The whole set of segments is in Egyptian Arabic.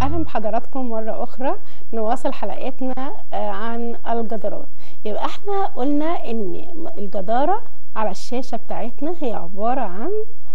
اهلا بحضراتكم مره اخرى نواصل حلقتنا آه، عن الجدارات يبقى احنا قلنا ان الجداره على الشاشه بتاعتنا هي عباره عن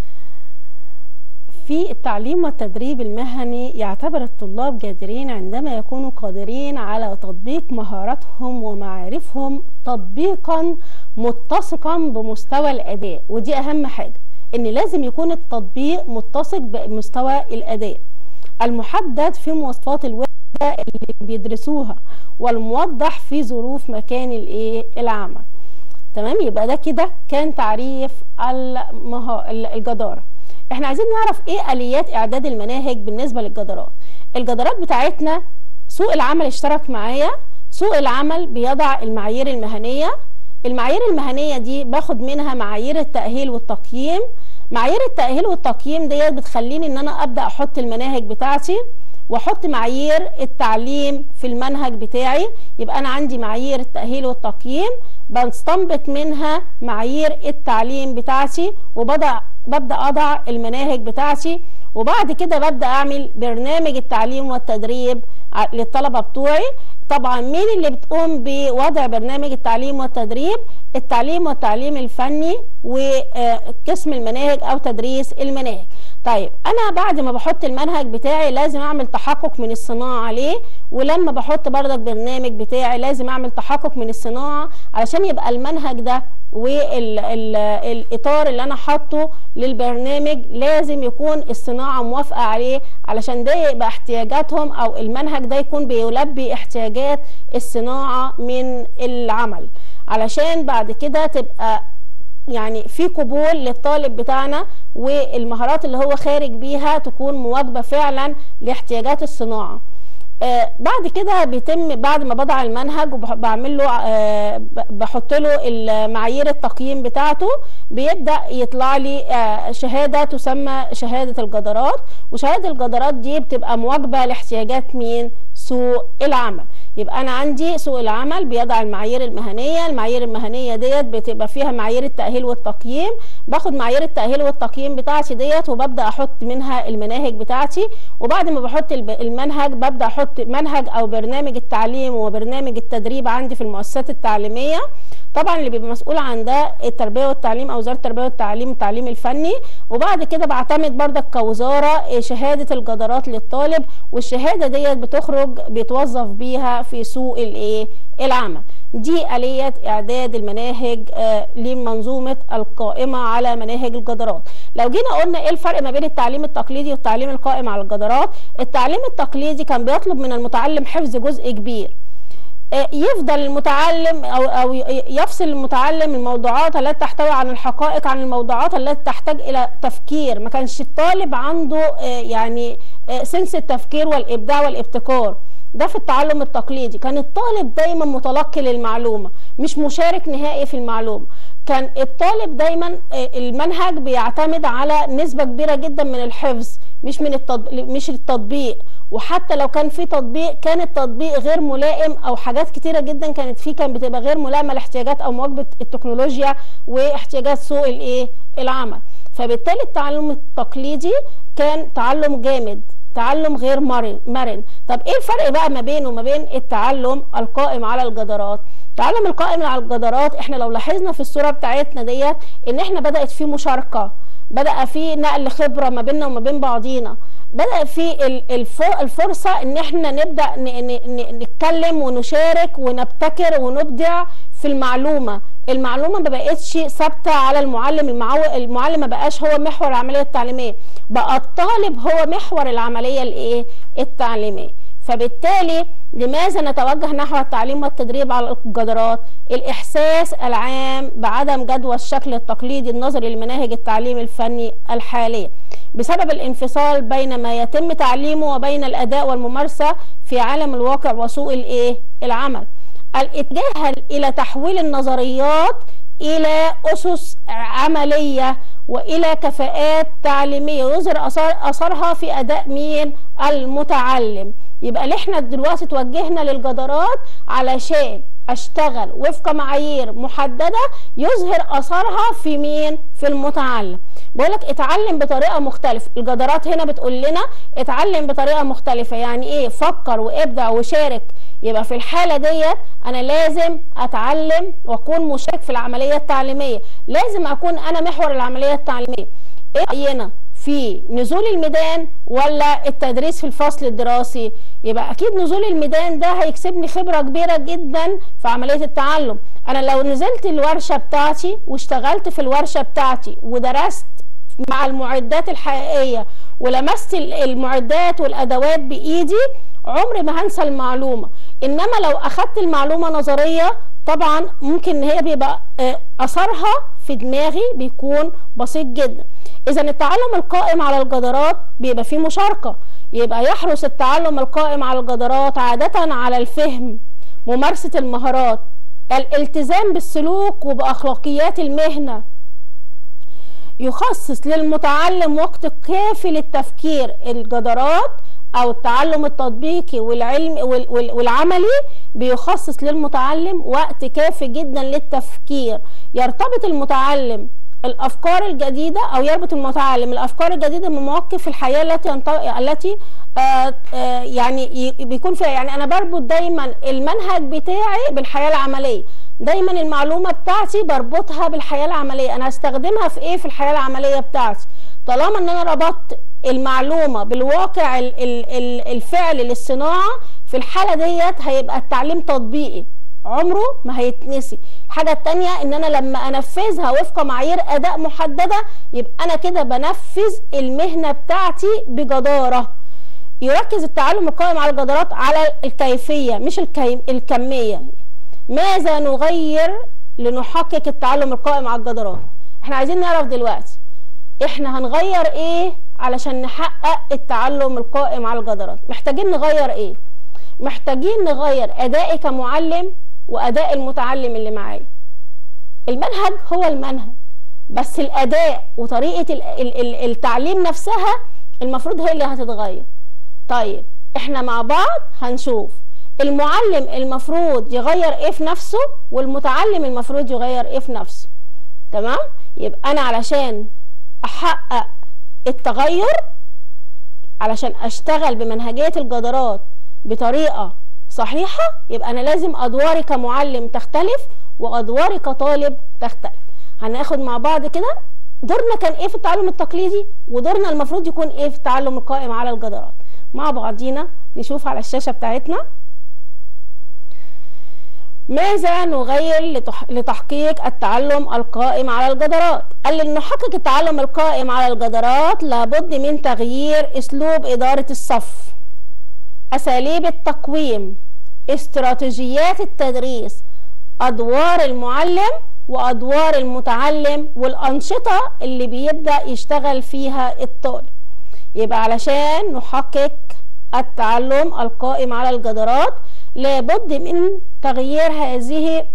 في التعليم والتدريب المهني يعتبر الطلاب جادرين عندما يكونوا قادرين على تطبيق مهاراتهم ومعارفهم تطبيقا متسقا بمستوى الاداء ودي اهم حاجه ان لازم يكون التطبيق متسق بمستوى الاداء المحدد في مواصفات الوحده اللي بيدرسوها والموضح في ظروف مكان الايه العمل تمام يبقى ده كده كان تعريف المها... الجداره احنا عايزين نعرف ايه اليات اعداد المناهج بالنسبه للجدارات الجدارات بتاعتنا سوق العمل اشترك معايا سوق العمل بيضع المعايير المهنيه المعايير المهنيه دي باخد منها معايير التاهيل والتقييم معايير التاهيل والتقييم ديت بتخليني ان انا ابدا احط المناهج بتاعتي واحط معايير التعليم في المنهج بتاعي يبقى انا عندي معايير التاهيل والتقييم بستنبط منها معايير التعليم بتاعتي وبدا ببدا اضع المناهج بتاعتي وبعد كده ببدا اعمل برنامج التعليم والتدريب للطلبه بتوعي طبعا مين اللي بتقوم بوضع برنامج التعليم والتدريب التعليم والتعليم الفني وقسم المناهج او تدريس المناهج طيب انا بعد ما بحط المنهج بتاعي لازم اعمل تحقق من الصناعه عليه ولما بحط بردك برنامج بتاعي لازم اعمل تحقق من الصناعه علشان يبقى المنهج ده والاطار اللي انا حاطه للبرنامج لازم يكون الصناعه موافقه عليه علشان ده يبقى احتياجاتهم او المنهج ده يكون بيلبي احتياجات الصناعه من العمل علشان بعد كده تبقى يعني في قبول للطالب بتاعنا والمهارات اللي هو خارج بيها تكون مواكبه فعلا لاحتياجات الصناعه آه بعد كده بيتم بعد ما بضع المنهج وبعمل له آه بحط له معايير التقييم بتاعته بيبدا يطلع لي آه شهاده تسمى شهاده الجدارات وشهاده الجدارات دي بتبقى مواكبه لاحتياجات مين سوق العمل يبقى انا عندي سوق العمل بيضع المعايير المهنيه المعايير المهنيه ديت بتبقى فيها معايير التاهيل والتقييم باخد معايير التاهيل والتقييم بتاعتي ديت وببدا احط منها المناهج بتاعتي وبعد ما بحط المنهج ببدا احط منهج او برنامج التعليم وبرنامج التدريب عندي في المؤسسات التعليميه طبعا اللي بيبقى مسؤول عن ده التربيه والتعليم او وزاره التربيه والتعليم التعليم الفني وبعد كده بعتمد بردك كوزاره شهاده الجدارات للطالب والشهاده ديت بتخرج بيتوظف بيها في سوق الايه العمل دي آلية إعداد المناهج آه لمنظومة القائمة على مناهج الجدارات لو جينا قلنا إيه الفرق ما بين التعليم التقليدي والتعليم القائم على الجدارات التعليم التقليدي كان بيطلب من المتعلم حفظ جزء كبير يفضل المتعلم او او يفصل المتعلم الموضوعات التي تحتوي عن الحقائق عن الموضوعات التي تحتاج الى تفكير ما كانش الطالب عنده يعني سنس التفكير والابداع والابتكار ده في التعلم التقليدي كان الطالب دايما متلقي للمعلومه مش مشارك نهائي في المعلومه كان الطالب دايما المنهج بيعتمد على نسبه كبيره جدا من الحفظ مش من التطبيق مش التطبيق وحتى لو كان في تطبيق كان التطبيق غير ملائم او حاجات كتيره جدا كانت فيه كان بتبقى غير ملائمه لاحتياجات او مواكبه التكنولوجيا واحتياجات سوق الايه العمل فبالتالي التعلم التقليدي كان تعلم جامد تعلم غير مرن مرن طب ايه الفرق بقى ما بينه وما بين التعلم القائم على الجدارات التعلم القائم على الجدارات احنا لو لاحظنا في الصوره بتاعتنا ديت ان احنا بدات في مشاركه بدا في نقل خبره ما بيننا وما بين بعضينا بدا في الفرصه ان احنا نبدا نتكلم ونشارك ونبتكر ونبدع في المعلومه المعلومه ما بقتش ثابته على المعلم المعو... المعلم ما بقاش هو محور العمليه التعليميه بقى الطالب هو محور العمليه الايه التعليميه فبالتالي لماذا نتوجه نحو التعليم والتدريب على الجدارات الاحساس العام بعدم جدوى الشكل التقليدي النظري لمناهج التعليم الفني الحاليه بسبب الانفصال بين ما يتم تعليمه وبين الاداء والممارسه في عالم الواقع وسوق الايه العمل الاتجاه الى تحويل النظريات الى اسس عمليه والى كفاءات تعليميه يظهر اثار اثرها في اداء مين المتعلم يبقى اللي احنا دلوقتي توجهنا للجدارات علشان اشتغل وفق معايير محدده يظهر اثرها في مين في المتعلم بقولك اتعلم بطريقه مختلفه الجدارات هنا بتقول لنا اتعلم بطريقه مختلفه يعني ايه فكر وابدع وشارك يبقى في الحاله ديت انا لازم اتعلم واكون مشارك في العمليه التعليميه لازم اكون انا محور العمليه التعليميه ايه راينا في نزول الميدان ولا التدريس في الفصل الدراسي يبقى اكيد نزول الميدان ده هيكسبني خبره كبيره جدا في عمليه التعلم انا لو نزلت الورشه بتاعتي واشتغلت في الورشه بتاعتي ودرست مع المعدات الحقيقيه ولمست المعدات والادوات بايدي عمري ما هنسى المعلومه انما لو اخدت المعلومه نظريه طبعا ممكن ان هي بيبقى اثرها في دماغي بيكون بسيط جدا اذا التعلم القائم على الجدارات بيبقى فيه مشاركه يبقى يحرص التعلم القائم على الجدارات عاده على الفهم ممارسه المهارات الالتزام بالسلوك وباخلاقيات المهنه يخصص للمتعلم وقت كافي للتفكير الجدارات او التعلم التطبيقي والعلم والعملي بيخصص للمتعلم وقت كافي جدا للتفكير يرتبط المتعلم الافكار الجديده او يربط المتعلم الافكار الجديده بمواقف الحياه التي التي آآ آآ يعني بيكون فيها يعني انا بربط دايما المنهج بتاعي بالحياه العمليه دايما المعلومه بتاعتي بربطها بالحياه العمليه انا هستخدمها في ايه في الحياه العمليه بتاعتي طالما ان انا ربطت المعلومه بالواقع الفعلي للصناعه في الحاله ديت هيبقى التعليم تطبيقي عمره ما هيتنسي الحاجه التانية ان انا لما انفذها وفق معايير اداء محدده يبقى انا كده بنفذ المهنه بتاعتي بجداره يركز التعلم القائم على الجدارات على الكيفيه مش الكي... الكميه ماذا نغير لنحقق التعلم القائم على الجدارات احنا عايزين نعرف دلوقتي احنا هنغير ايه علشان نحقق التعلم القائم على الجدارات محتاجين نغير ايه محتاجين نغير ادائي كمعلم واداء المتعلم اللي معايا المنهج هو المنهج بس الاداء وطريقه التعليم نفسها المفروض هي اللي هتتغير طيب احنا مع بعض هنشوف المعلم المفروض يغير ايه في نفسه والمتعلم المفروض يغير ايه في نفسه تمام يبقى انا علشان احقق التغير علشان اشتغل بمنهجيه الجدارات بطريقه صحيحه يبقى انا لازم ادواري كمعلم تختلف وادواري كطالب تختلف هناخد مع بعض كده دورنا كان ايه في التعلم التقليدي ودورنا المفروض يكون ايه في التعلم القائم على الجدارات مع بعضينا نشوف على الشاشه بتاعتنا ماذا نغير لتحقيق التعلم القائم على الجدارات قال ان نحقق التعلم القائم على الجدارات لابد من تغيير اسلوب اداره الصف اساليب التقويم استراتيجيات التدريس ادوار المعلم وادوار المتعلم والانشطه اللي بيبدا يشتغل فيها الطالب يبقى علشان نحقق التعلم القائم على الجدارات لابد من تغيير هذه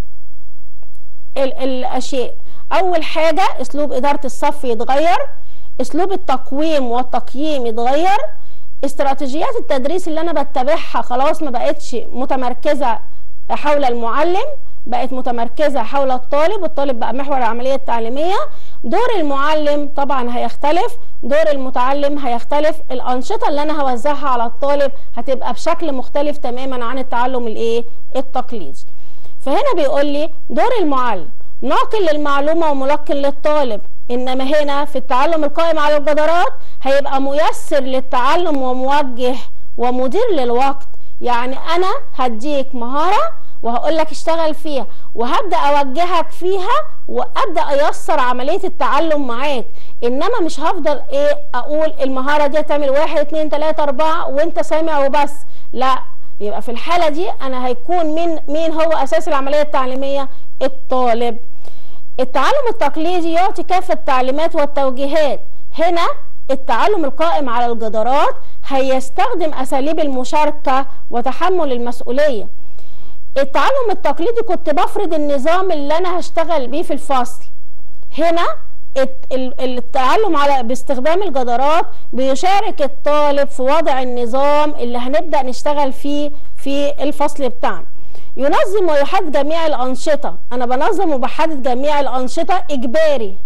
الاشياء اول حاجه اسلوب اداره الصف يتغير اسلوب التقويم والتقييم يتغير استراتيجيات التدريس اللي انا بتبعها خلاص ما بقتش متمركزه حول المعلم بقت متمركزه حول الطالب والطالب بقى محور العمليه التعليميه دور المعلم طبعا هيختلف دور المتعلم هيختلف الانشطه اللي انا هوزعها على الطالب هتبقى بشكل مختلف تماما عن التعلم الايه التقليدي فهنا بيقول لي دور المعلم ناقل للمعلومه وملقن للطالب انما هنا في التعلم القائم على الجدارات هيبقى ميسر للتعلم وموجه ومدير للوقت يعني انا هديك مهاره وهقول لك اشتغل فيها وهبدا اوجهك فيها وابدا ايسر عمليه التعلم معاك انما مش هفضل ايه اقول المهاره دي هتعمل واحد اتنين تلاته اربعه وانت سامع وبس لا يبقى في الحاله دي انا هيكون مين مين هو اساس العمليه التعليميه الطالب التعلم التقليدي يعطي كافه التعليمات والتوجيهات هنا التعلم القائم على الجدارات هيستخدم اساليب المشاركه وتحمل المسؤوليه التعلم التقليدي كنت بفرض النظام اللي انا هشتغل بيه في الفصل هنا التعلم على باستخدام الجدارات بيشارك الطالب في وضع النظام اللي هنبدا نشتغل فيه في الفصل بتاعنا ينظم ويحدد جميع الانشطه انا بنظم وبحدد جميع الانشطه اجباري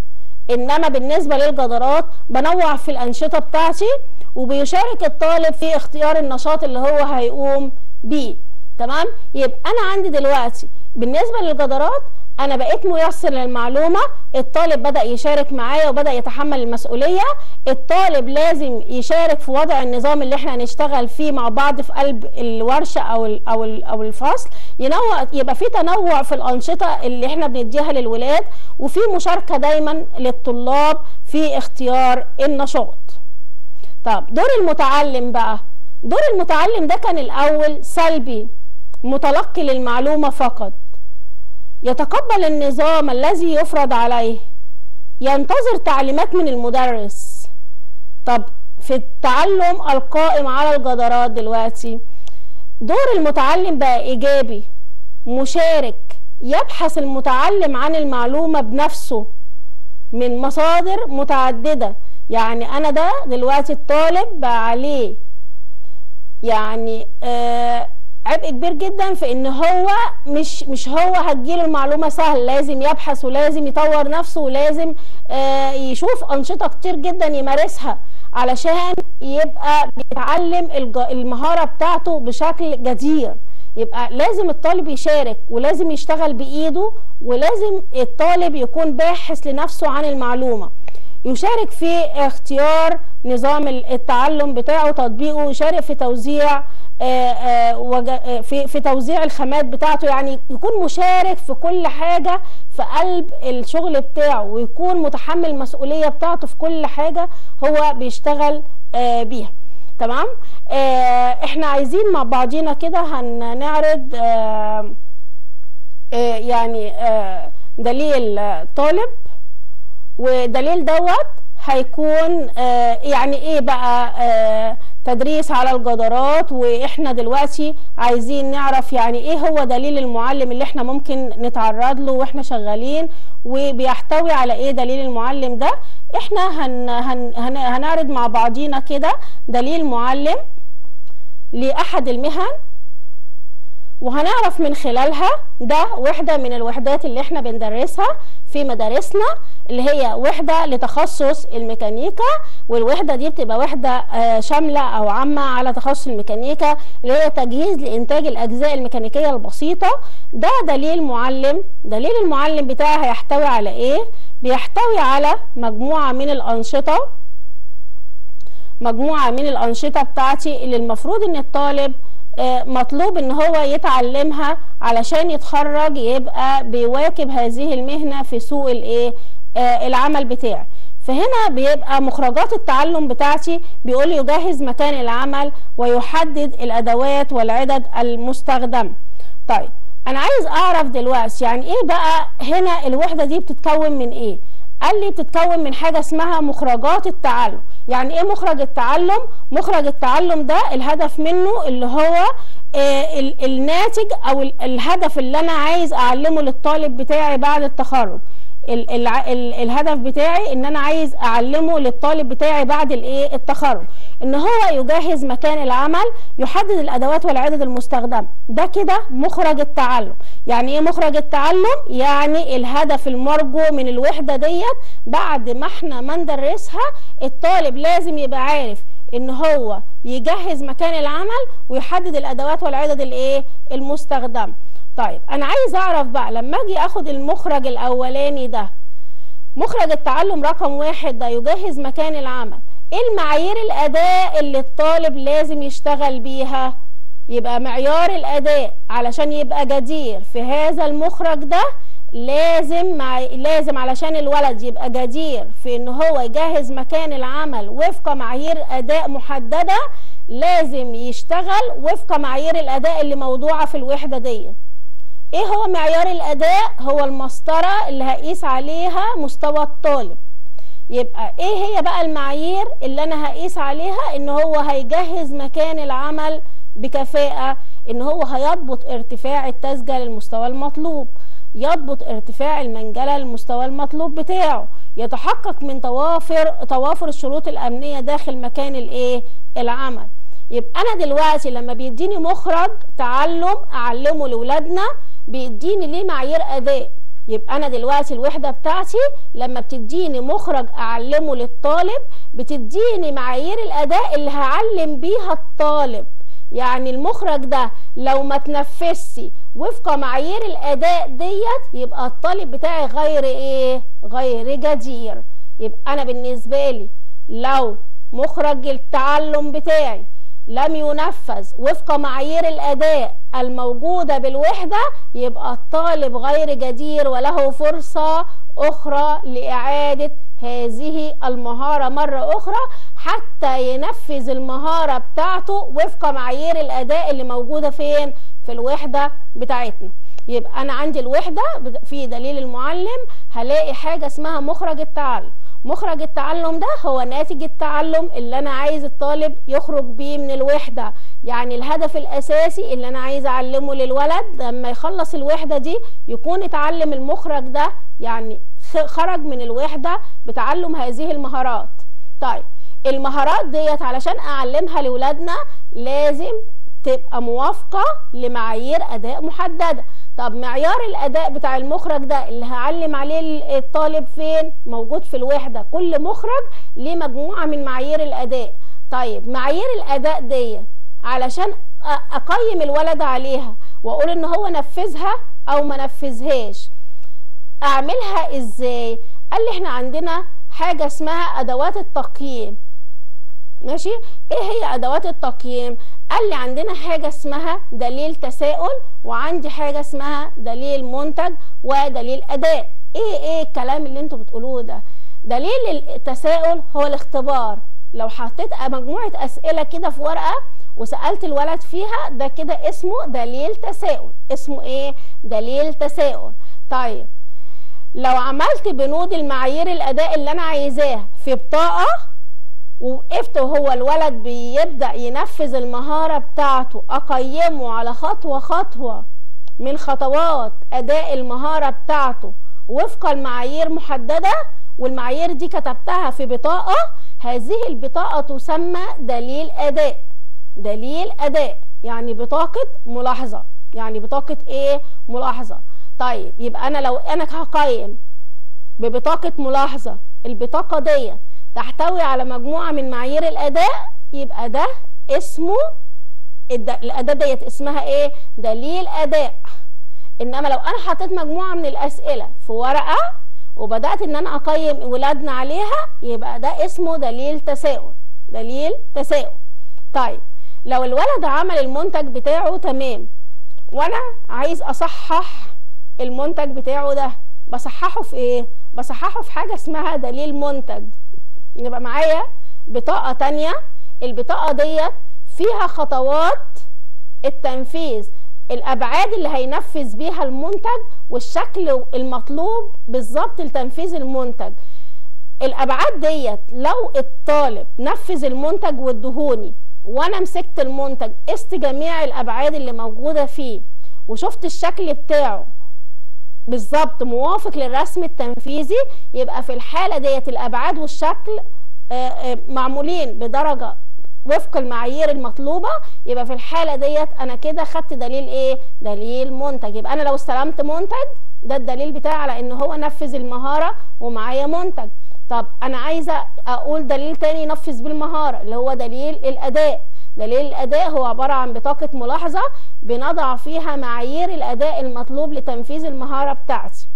انما بالنسبه للجدارات بنوع في الانشطه بتاعتي وبيشارك الطالب في اختيار النشاط اللي هو هيقوم بيه تمام يبقى انا عندي دلوقتي بالنسبه للجدارات انا بقيت ميسر للمعلومه الطالب بدا يشارك معايا وبدا يتحمل المسؤوليه الطالب لازم يشارك في وضع النظام اللي احنا هنشتغل فيه مع بعض في قلب الورشه او ال او ال او الفصل ينوع يبقى في تنوع في الانشطه اللي احنا بنديها للولاد وفي مشاركه دايما للطلاب في اختيار النشاط طب دور المتعلم بقى دور المتعلم ده كان الاول سلبي متلقي للمعلومه فقط يتقبل النظام الذي يفرض عليه ينتظر تعليمات من المدرس طب في التعلم القائم على الجدارات دلوقتي دور المتعلم بقى ايجابي مشارك يبحث المتعلم عن المعلومه بنفسه من مصادر متعدده يعني انا ده دلوقتي الطالب بقى عليه يعني آه عبء كبير جدا في ان هو مش مش هو هتجيله المعلومه سهل لازم يبحث ولازم يطور نفسه ولازم آه يشوف انشطه كتير جدا يمارسها علشان يبقى بيتعلم المهاره بتاعته بشكل جدير يبقى لازم الطالب يشارك ولازم يشتغل بايده ولازم الطالب يكون باحث لنفسه عن المعلومه يشارك في اختيار نظام التعلم بتاعه تطبيقه يشارك في توزيع في في توزيع الخامات بتاعته يعني يكون مشارك في كل حاجه في قلب الشغل بتاعه ويكون متحمل المسؤوليه بتاعته في كل حاجه هو بيشتغل بيها تمام احنا عايزين مع بعضينا كده هنعرض يعني دليل طالب ودليل دوت هيكون يعني ايه بقى تدريس على الجدارات واحنا دلوقتي عايزين نعرف يعني ايه هو دليل المعلم اللي احنا ممكن نتعرض له واحنا شغالين وبيحتوي على ايه دليل المعلم ده احنا هن هن هن هنعرض مع بعضينا كده دليل معلم لاحد المهن وهنعرف من خلالها ده وحدة من الوحدات اللي احنا بندرسها في مدارسنا اللي هي وحدة لتخصص الميكانيكا والوحدة دي بتبقى وحدة شاملة أو عامة على تخصص الميكانيكا اللي هي تجهيز لإنتاج الأجزاء الميكانيكية البسيطة ده دليل معلم دليل المعلم بتاعي هيحتوي على إيه؟ بيحتوي على مجموعة من الأنشطة مجموعة من الأنشطة بتاعتي اللي المفروض إن الطالب مطلوب ان هو يتعلمها علشان يتخرج يبقى بيواكب هذه المهنة في سوق الايه العمل بتاعي فهنا بيبقى مخرجات التعلم بتاعتي بيقول يجهز مكان العمل ويحدد الادوات والعدد المستخدمه طيب انا عايز اعرف دلوقتي يعني ايه بقى هنا الوحده دي بتتكون من ايه قال لي بتتكون من حاجه اسمها مخرجات التعلم يعني ايه مخرج التعلم مخرج التعلم ده الهدف منه اللي هو آه الناتج او الهدف اللي انا عايز اعلمه للطالب بتاعي بعد التخرج ال ال ال الهدف بتاعي ان انا عايز اعلمه للطالب بتاعي بعد الايه التخرج ان هو يجهز مكان العمل يحدد الادوات والعدد المستخدمه ده كده مخرج التعلم يعني ايه مخرج التعلم يعني الهدف المرجو من الوحده ديت بعد ما احنا ما ندرسها الطالب لازم يبقى عارف ان هو يجهز مكان العمل ويحدد الادوات والعدد الايه المستخدمه طيب انا عايز اعرف بقى لما اجي اخد المخرج الاولاني ده مخرج التعلم رقم واحد ده يجهز مكان العمل ايه المعايير الاداء اللي الطالب لازم يشتغل بيها يبقى معيار الاداء علشان يبقى جدير في هذا المخرج ده لازم مع... لازم علشان الولد يبقى جدير في ان هو يجهز مكان العمل وفق معايير اداء محدده لازم يشتغل وفق معايير الاداء اللي موضوعه في الوحده دي ايه هو معيار الاداء هو المسطره اللي هقيس عليها مستوى الطالب يبقى ايه هي بقى المعايير اللي انا هقيس عليها ان هو هيجهز مكان العمل بكفاءه ان هو هيضبط ارتفاع التسجيل للمستوى المطلوب يضبط ارتفاع المنجلة للمستوى المطلوب بتاعه يتحقق من توافر توافر الشروط الأمنية داخل مكان الايه العمل يبقى أنا دلوقتي لما بيديني مخرج تعلم أعلمه لولادنا بيديني ليه معايير أداء يبقى انا دلوقتي الوحده بتاعتي لما بتديني مخرج اعلمه للطالب بتديني معايير الاداء اللي هعلم بيها الطالب يعني المخرج ده لو ما تنفذش وفق معايير الاداء ديت يبقى الطالب بتاعي غير ايه غير جدير يبقى انا بالنسبه لي لو مخرج التعلم بتاعي لم ينفذ وفق معايير الاداء الموجوده بالوحده يبقى الطالب غير جدير وله فرصه اخرى لاعاده هذه المهاره مره اخرى حتى ينفذ المهاره بتاعته وفق معايير الاداء اللي موجوده فين في الوحده بتاعتنا يبقى انا عندي الوحده في دليل المعلم هلاقي حاجه اسمها مخرج التعلم مخرج التعلم ده هو ناتج التعلم اللي انا عايز الطالب يخرج بيه من الوحده يعني الهدف الاساسي اللي انا عايز اعلمه للولد لما يخلص الوحده دي يكون اتعلم المخرج ده يعني خرج من الوحده بتعلم هذه المهارات طيب المهارات ديت علشان اعلمها لاولادنا لازم تبقى موافقه لمعايير اداء محدده طب معيار الاداء بتاع المخرج ده اللي هعلم عليه الطالب فين موجود في الوحده كل مخرج ليه مجموعه من معايير الاداء طيب معايير الاداء دي علشان اقيم الولد عليها واقول ان هو نفذها او ما نفذهاش اعملها ازاي قال لي احنا عندنا حاجه اسمها ادوات التقييم ماشي ايه هي ادوات التقييم قال لي عندنا حاجه اسمها دليل تساؤل وعندي حاجه اسمها دليل منتج ودليل اداء ايه ايه الكلام اللي انتوا بتقولوه ده دليل التساؤل هو الاختبار لو حطيت مجموعه اسئله كده في ورقه وسالت الولد فيها ده كده اسمه دليل تساؤل اسمه ايه دليل تساؤل طيب لو عملت بنود المعايير الاداء اللي انا عايزاه في بطاقه ووقفت وهو الولد بيبدأ ينفذ المهارة بتاعته أقيمه على خطوة خطوة من خطوات أداء المهارة بتاعته وفق المعايير محددة والمعايير دي كتبتها في بطاقة هذه البطاقة تسمى دليل أداء دليل أداء يعني بطاقة ملاحظة يعني بطاقة إيه ملاحظة طيب يبقى أنا لو أنا هقيم ببطاقة ملاحظة البطاقة ديت تحتوي على مجموعة من معايير الأداء يبقى ده اسمه الأداة ديت اسمها ايه دليل أداء إنما لو أنا حطيت مجموعة من الأسئلة في ورقة وبدأت إن أنا أقيم ولادنا عليها يبقى ده اسمه دليل تساؤل دليل تساؤل طيب لو الولد عمل المنتج بتاعه تمام وأنا عايز أصحح المنتج بتاعه ده بصححه في ايه بصححه في حاجة اسمها دليل منتج يبقى معايا بطاقة تانية البطاقة ديت فيها خطوات التنفيذ الابعاد اللي هينفذ بيها المنتج والشكل المطلوب بالظبط لتنفيذ المنتج الابعاد ديت لو الطالب نفذ المنتج والدهوني وانا مسكت المنتج قست جميع الابعاد اللي موجوده فيه وشفت الشكل بتاعه بالظبط موافق للرسم التنفيذي يبقى في الحالة ديت الأبعاد والشكل معمولين بدرجة وفق المعايير المطلوبة يبقى في الحالة ديت أنا كده خدت دليل إيه؟ دليل منتج يبقى أنا لو استلمت منتج ده الدليل بتاعي على إن هو نفذ المهارة ومعايا منتج طب أنا عايزة أقول دليل تاني ينفذ بالمهارة اللي هو دليل الأداء دليل الأداء هو عبارة عن بطاقة ملاحظة بنضع فيها معايير الأداء المطلوب لتنفيذ المهارة بتاعتي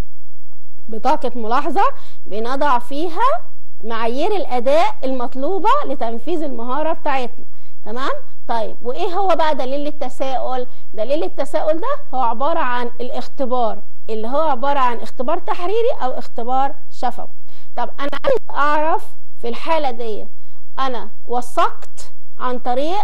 بطاقة ملاحظة بنضع فيها معايير الأداء المطلوبة لتنفيذ المهارة بتاعتنا تمام؟ طيب وإيه هو بقى دليل التساؤل؟ دليل التساؤل ده هو عبارة عن الاختبار اللي هو عبارة عن اختبار تحريري أو اختبار شفوي طب أنا عايز أعرف في الحالة دي أنا وثقت عن طريق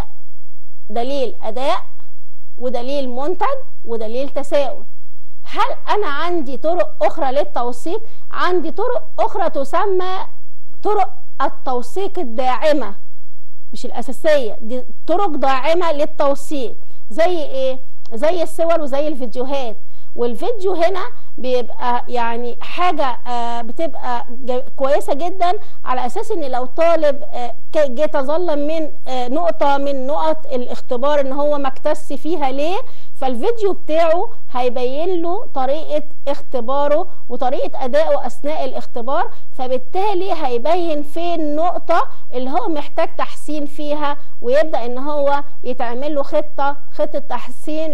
دليل أداء ودليل منتج ودليل تساؤل هل أنا عندي طرق أخرى للتوثيق؟ عندي طرق أخرى تسمى طرق التوثيق الداعمة مش الأساسية دي طرق داعمة للتوثيق زي إيه؟ زي الصور وزي الفيديوهات والفيديو هنا بيبقى يعني حاجة آه بتبقى كويسة جدا على أساس إن لو طالب آه جه تظلم من آه نقطة من نقط الاختبار إن هو ما اكتس فيها ليه فالفيديو بتاعه هيبين له طريقة اختباره وطريقة أدائه أثناء الاختبار فبالتالي هيبين فين نقطة اللي هو محتاج تحسين فيها ويبدأ ان هو يتعمل له خطة خطة تحسين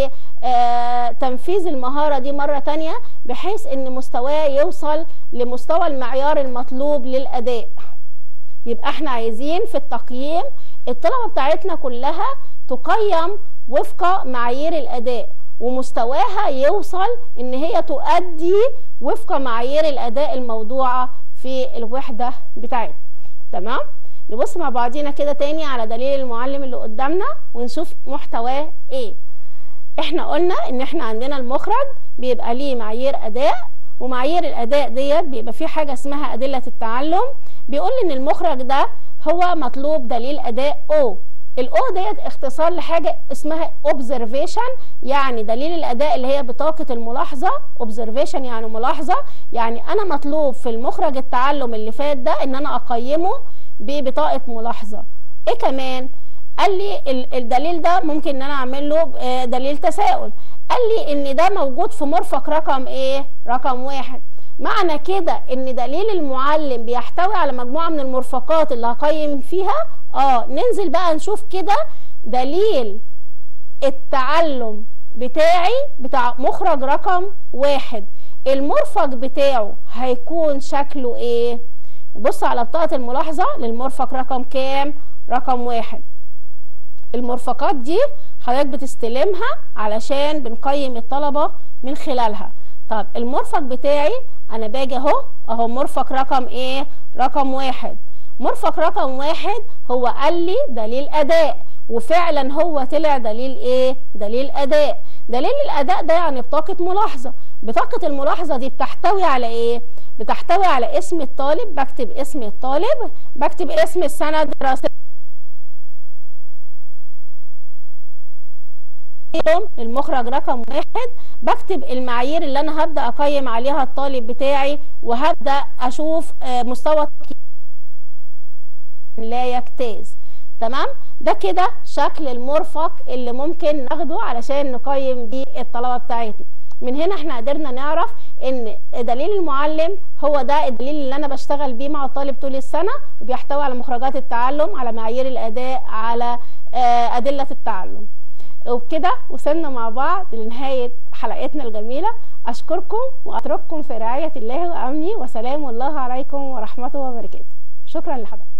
لتنفيذ المهارة دي مرة تانية بحيث ان مستواه يوصل لمستوى المعيار المطلوب للأداء يبقى احنا عايزين في التقييم الطلبة بتاعتنا كلها تقيم وفق معايير الأداء ومستواها يوصل ان هي تؤدي وفق معايير الأداء الموضوعة في الوحدة بتاعتنا تمام نبص مع بعضينا كده تاني على دليل المعلم اللي قدامنا ونشوف محتواه ايه احنا قلنا ان احنا عندنا المخرج بيبقى ليه معايير اداء ومعايير الاداء ديت بيبقى فيه حاجه اسمها ادله التعلم بيقول ان المخرج ده هو مطلوب دليل اداء او الاو ديت اختصار لحاجه اسمها observation يعني دليل الاداء اللي هي بطاقه الملاحظه observation يعني ملاحظه يعني انا مطلوب في المخرج التعلم اللي فات ده ان انا اقيمه ببطاقه ملاحظه ايه كمان قال لي الدليل ده ممكن ان انا اعمل له دليل تساؤل قال لي ان ده موجود في مرفق رقم ايه رقم واحد معنى كده ان دليل المعلم بيحتوي على مجموعه من المرفقات اللي هقيم فيها اه ننزل بقى نشوف كده دليل التعلم بتاعي بتاع مخرج رقم واحد المرفق بتاعه هيكون شكله ايه نبص على بطاقه الملاحظه للمرفق رقم كام رقم واحد المرفقات دي حضرتك بتستلمها علشان بنقيم الطلبه من خلالها طب المرفق بتاعي انا باجي اهو اهو مرفق رقم ايه رقم واحد مرفق رقم واحد هو قال لي دليل اداء وفعلا هو طلع دليل ايه دليل اداء دليل الاداء ده يعني بطاقه ملاحظه بطاقه الملاحظه دي بتحتوي على ايه بتحتوي على اسم الطالب بكتب اسم الطالب بكتب اسم السنه الدراسيه المخرج رقم واحد بكتب المعايير اللي انا هبدا اقيم عليها الطالب بتاعي وهبدا اشوف مستوى لا يجتاز تمام ده كده شكل المرفق اللي ممكن ناخده علشان نقيم بيه الطلبه بتاعتنا من هنا احنا قدرنا نعرف ان دليل المعلم هو ده الدليل اللي انا بشتغل بيه مع الطالب طول السنه وبيحتوي على مخرجات التعلم على معايير الاداء على ادله التعلم وبكده وصلنا مع بعض لنهايه حلقتنا الجميله اشكركم واترككم في رعايه الله وامنه وسلام الله عليكم ورحمته وبركاته شكرا لحضرتك